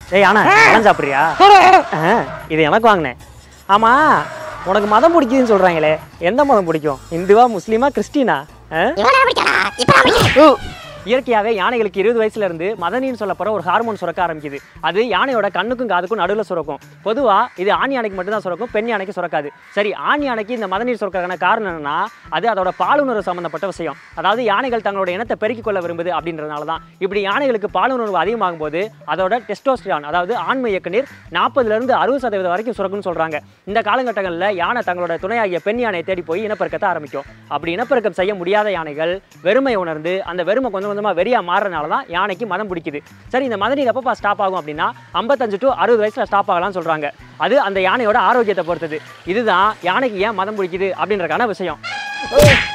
ஏய் ஆனா பழம் சாப்பிட்றியா இது எனக்கு வாங்கினேன் ஆமா உனக்கு மதம் பிடிக்குதுன்னு சொல்றாங்களே எந்த மதம் பிடிக்கும் இந்துவா முஸ்லீமா கிறிஸ்டினா ஆ? ஓ, இயற்கையாகவே யானைகளுக்கு இருபது வயசுல இருந்து மதனின்னு சொல்லப்படுற ஒரு ஹார்மோன் சுரக்க ஆரம்பிக்குது அது யானையோட கண்ணுக்கும் காதுக்கும் நடுவில் சுரக்கும் பொதுவா இது ஆண் யானைக்கு மட்டும்தான் சுரக்கும் பெண் யானைக்கு சுரக்காது சரி ஆண் யானைக்கு இந்த மதநீர் சுரக்கிறதுக்கான காரணம் என்னன்னா அது அதோட பாலுணர்வு சம்பந்தப்பட்ட விஷயம் அதாவது யானைகள் தங்களோட இனத்தை பெருக்கிக் கொள்ள விரும்புது அப்படின்றதுனால தான் இப்படி யானைகளுக்கு பாலுணர்வு அதிகமாகும் போது அதோட டெஸ்டோஸ்டிரான் அதாவது ஆண்மை இயக்குநீர் நாற்பதுல இருந்து அறுபது சதவீதம் வரைக்கும் சுரக்கும்னு சொல்றாங்க இந்த காலகட்டங்களில் யானை தங்களோட துணையாகிய பெண் யானையை தேடி போய் இனப்பெருக்கத்தை ஆரம்பிக்கும் அப்படி இனப்பெருக்கம் செய்ய முடியாத யானைகள் வெறுமை உணர்ந்து அந்த வெறுமை கொஞ்சம் கொஞ்சமாக வெறியா மாறுறதுனால தான் யானைக்கு மதம் பிடிக்குது சரி இந்த மதநீர் எப்பப்பா ஸ்டாப் ஆகும் அப்படின்னா ஐம்பத்தஞ்சு டு அறுபது வயசுல ஸ்டாப் ஆகலாம்னு சொல்றாங்க அது அந்த யானையோட ஆரோக்கியத்தை பொறுத்தது இதுதான் யானைக்கு ஏன் மதம் பிடிக்குது அப்படின்றக்கான விஷயம்